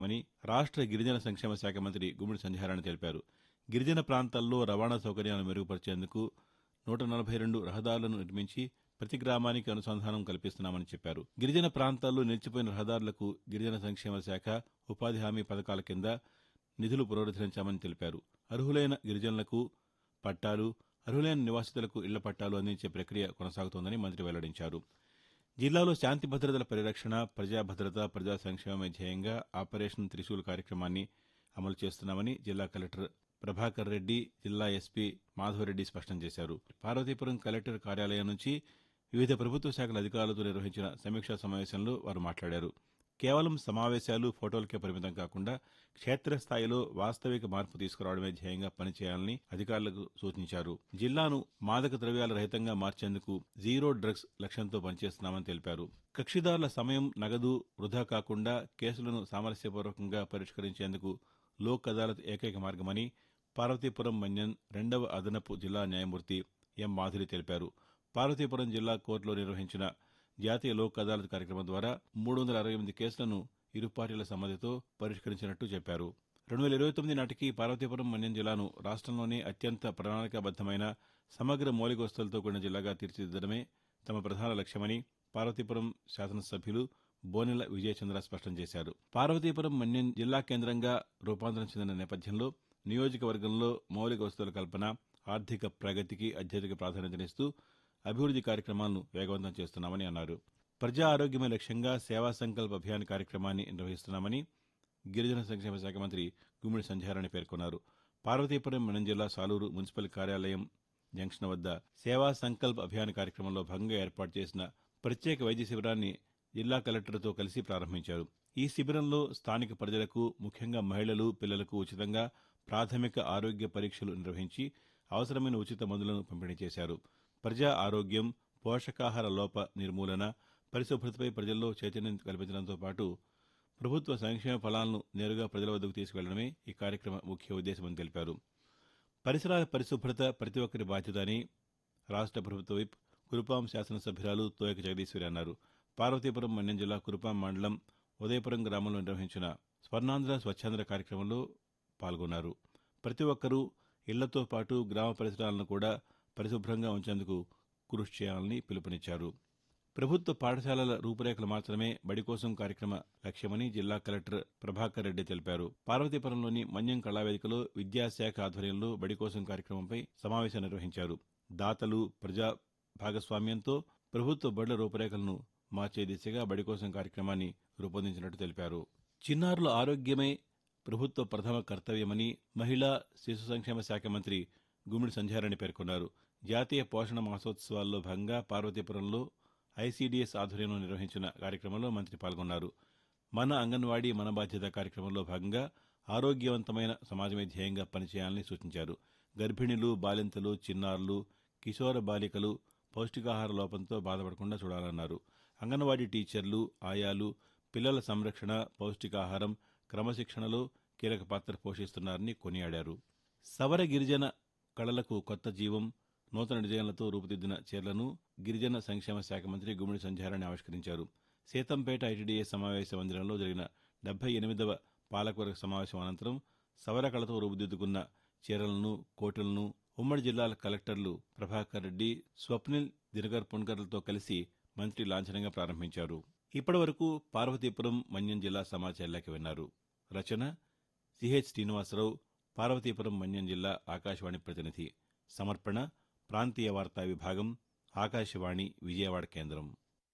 అని రాష్ట్ర గిరిజన సంక్షేమ శాఖ మంత్రి గుమ్మిడి సంధ్యారాయణ తెలిపారు గిరిజన ప్రాంతాల్లో రవాణా సౌకర్యాలను మెరుగుపరిచేందుకు నూట నలభై రెండు రహదారులను నిర్మించి ప్రతి గ్రామానికి అనుసంధానం కల్పిస్తున్నామని చెప్పారు గిరిజన ప్రాంతాల్లో నిలిచిపోయిన రహదారులకు గిరిజన సంక్షేమ శాఖ ఉపాధి హామీ పథకాల కింద నిధులు పునరుద్ధరించామని తెలిపారు అర్హులైన గిరిజనులకు పట్టాలు అర్హులైన నివాసితులకు ఇళ్ల పట్టాలు అందించే ప్రక్రియ కొనసాగుతోందని మంత్రి వెల్లడించారు జిల్లాలో శాంతి భద్రతల పరిరక్షణ ప్రజా భద్రత ప్రజా సంక్షేమమే ధ్యేయంగా ఆపరేషన్ త్రిశూల్ కార్యక్రమాన్ని అమలు చేస్తున్నామని జిల్లా కలెక్టర్ ప్రభాకర్ రెడ్డి జిల్లా ఎస్పీ మాధవరెడ్డి స్పష్టం చేశారు పార్వతీపురం కలెక్టర్ కార్యాలయం నుంచి వివిధ ప్రభుత్వ శాఖల అధికారులతో నిర్వహించిన సమీక్షా సమావేశంలో వారు మాట్లాడారు కేవలం సమావేశాలు ఫోటోలకే పరిమితం కాకుండా క్షేత్రస్థాయిలో వాస్తవిక మార్పు తీసుకురావడమే ధ్యేయంగా పనిచేయాలని అధికారులకు సూచించారు జిల్లాను మాదక ద్రవ్యాల రహితంగా మార్చేందుకు జీరో డ్రగ్స్ లక్ష్యంతో పనిచేస్తున్నామని తెలిపారు కక్షిదారుల సమయం నగదు వృధా కాకుండా కేసులను సామరస్యపూర్వకంగా పరిష్కరించేందుకు లోక్ అదాలత్ ఏకైక మార్గమని పార్వతీపురం మన్యం రెండవ అదనపు జిల్లా న్యాయమూర్తి ఎం మాధురి తెలిపారు పార్వతీపురం జిల్లా కోర్టులో నిర్వహించిన జాతీయ లోక్ అదాలత్ కార్యక్రమం ద్వారా మూడు వందల అరవై ఎనిమిది కేసులను ఇరు పార్టీల సమ్మతితో పరిష్కరించినట్టు చెప్పారు రెండు వేల ఇరవై తొమ్మిది నాటికి పార్వతీపురం మన్యం జిల్లాను రాష్ట్రంలోనే అత్యంత ప్రణాళికాబద్దమైన సమగ్ర మౌలిక వస్తువులతో కూడిన జిల్లాగా తీర్చిదిద్దడమే తమ ప్రధాన లక్ష్యమని పార్వతీపురం శాసనసభ్యులు బోనెల విజయచంద్ర స్పష్టం చేశారు పార్వతీపురం మన్యం జిల్లా కేంద్రంగా రూపాంతరం చెందిన నేపథ్యంలో నియోజకవర్గంలో మౌలిక వస్తువుల కల్పన ఆర్థిక ప్రగతికి అత్యధిక ప్రాధాన్యతనిస్తూ అభివృద్ది కార్యక్రమాలను వేగవంతం చేస్తున్నామని అన్నారు ప్రజా ఆరోగ్యమే లక్ష్యంగా సేవా సంకల్ప అభియాన్ కార్యక్రమాన్ని నిర్వహిస్తున్నామని గిరిజన సంక్షేమ శాఖ మంత్రి గుమ్మిడి సంధ్యారాణి పేర్కొన్నారు పార్వతీపురం మన్యం జిల్లా సాలూరు మున్సిపల్ కార్యాలయం జంక్షన్ వద్ద సేవా సంకల్ప్ అభియాన్ కార్యక్రమంలో భాగంగా ఏర్పాటు చేసిన ప్రత్యేక వైద్య శిబిరాన్ని జిల్లా కలెక్టర్తో కలిసి ప్రారంభించారు ఈ శిబిరంలో స్థానిక ప్రజలకు ముఖ్యంగా మహిళలు పిల్లలకు ఉచితంగా ప్రాథమిక ఆరోగ్య పరీక్షలు నిర్వహించి అవసరమైన ఉచిత మందులను పంపిణీ చేశారు ప్రజా ఆరోగ్యం పోషకాహార లోప నిర్మూలన పరిశుభ్రతపై ప్రజల్లో చైతన్యం కల్పించడంతో పాటు ప్రభుత్వ సంక్షేమ ఫలాలను నేరుగా ప్రజల వద్దకు తీసుకెళ్లడమే ఈ కార్యక్రమ ముఖ్య ఉద్దేశమని తెలిపారు పరిసరాల పరిశుభ్రత ప్రతి ఒక్కరి బాధ్యత అని రాష్ట్ర ప్రభుత్వ విప్ కురుపాం శాసనసభ్యురాలు తోయక జగదీశ్వరి అన్నారు పార్వతీపురం మన్యం జిల్లా కురుపాం మండలం ఉదయపురం గ్రామంలో నిర్వహించిన స్వర్ణాంధ్ర స్వచ్ఛాంధ్ర కార్యక్రమంలో పాల్గొన్నారు ప్రతి ఒక్కరూ ఇళ్లతో పాటు గ్రామ పరిసరాలను కూడా పరిశుభ్రంగా ఉంచేందుకు కృషి చేయాలని పిలుపునిచ్చారు ప్రభుత్వ పాఠశాలల రూపురేఖలు మార్చడమే బడి కోసం కార్యక్రమ లక్ష్యమని జిల్లా కలెక్టర్ ప్రభాకర్ రెడ్డి తెలిపారు పార్వతీపురంలోని మన్యం కళావేదికలో విద్యాశాఖ ఆధ్వర్యంలో బడి కోసం కార్యక్రమంపై సమావేశం నిర్వహించారు దాతలు ప్రజా భాగస్వామ్యంతో ప్రభుత్వ బడుల రూపురేఖలను మార్చే దిశగా బడి కోసం కార్యక్రమాన్ని రూపొందించినట్టు తెలిపారు చిన్నారుల ఆరోగ్యమే ప్రభుత్వ ప్రథమ కర్తవ్యమని మహిళా శిశు సంక్షేమ శాఖ మంత్రి గుమ్మిడి సంధ్యారాణి పేర్కొన్నారు జాతీయ పోషణ మాసోత్సవాల్లో భాగంగా పార్వతీపురంలో ఐసీడీఎస్ ఆధ్వర్యంలో నిర్వహించిన కార్యక్రమంలో మంత్రి పాల్గొన్నారు మన అంగన్వాడీ మన బాధ్యత కార్యక్రమంలో భాగంగా ఆరోగ్యవంతమైన సమాజమే ధ్యేయంగా పనిచేయాలని సూచించారు గర్భిణులు బాలింతలు చిన్నారులు కిశోర బాలికలు పౌష్టికాహార లోపంతో బాధపడకుండా చూడాలన్నారు అంగన్వాడీ టీచర్లు ఆయాలు పిల్లల సంరక్షణ పౌష్టికాహారం క్రమశిక్షణలో కీలక పాత్ర పోషిస్తున్నారని కొనియాడారు సవర గిరిజన కళలకు కొత్త జీవం నూతన డిజైన్లతో రూపుదిద్దిన చీరలను గిరిజన సంక్షేమ శాఖ మంత్రి గుమ్మిడి సంధ్యారాణి ఆవిష్కరించారు సీతంపేట ఐటీడీఏ సమావేశ మందిరంలో జరిగిన డెబ్బై ఎనిమిదవ పాలకవర్గ సమావేశం అనంతరం సవర కళతో రూపుదిద్దుకున్న చీరలను కోటులను ఉమ్మడి జిల్లాల కలెక్టర్లు ప్రభాకర్ రెడ్డి స్వప్నిల్ దినకర్ పుణ్కర్లతో కలిసి మంత్రి లాంఛనంగా ప్రారంభించారు ఇప్పటివరకు పార్వతీపురం మన్యం జిల్లా సమాచారాలకి విన్నారు రచన సిహెచ్ శ్రీనివాసరావు పార్వతీపురం మన్యం జిల్లా ఆకాశవాణి ప్రతినిధి సమర్పణ ప్రాంతీయ వార్తా విభాగం ఆకాశవాణి విజయవాడ కేంద్రం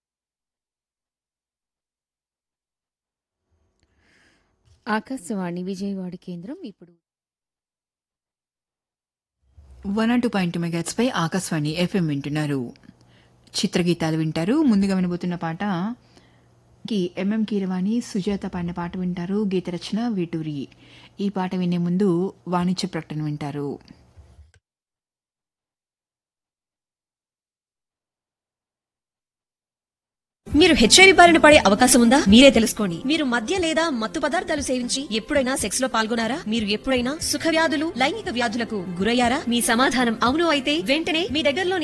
ఆకాశవాణి విజయవాడ కేంద్రం ఇప్పుడు one or two point megahertz పై ఆకాశవాణి ఎఫ్ఎం వింటున్నారు చిత్రగీతాలు వింటారు ముందుగా వినబోతున్న పాట కి ఎంఎం కీరవాణి సుజాత పాడిన పాట వింటారు గీత రచన వీటూరి ఈ పాట వినే ముందు వాణిజ్య ప్రకటన వింటారు మీరు హెచ్ఐవి బారిన పడే అవకాశం ఉందా మీరే తెలుసుకోండి మీరు మద్య లేదా మత్తు పదార్థాలు సేవించి ఎప్పుడైనా సెక్స్ లో పాల్గొనారా మీరు ఎప్పుడైనా సుఖ వ్యాధులు లైంగిక వ్యాధులకు గురయ్యారా మీ సమాధానం అవును అయితే వెంటనే మీ దగ్గరలోని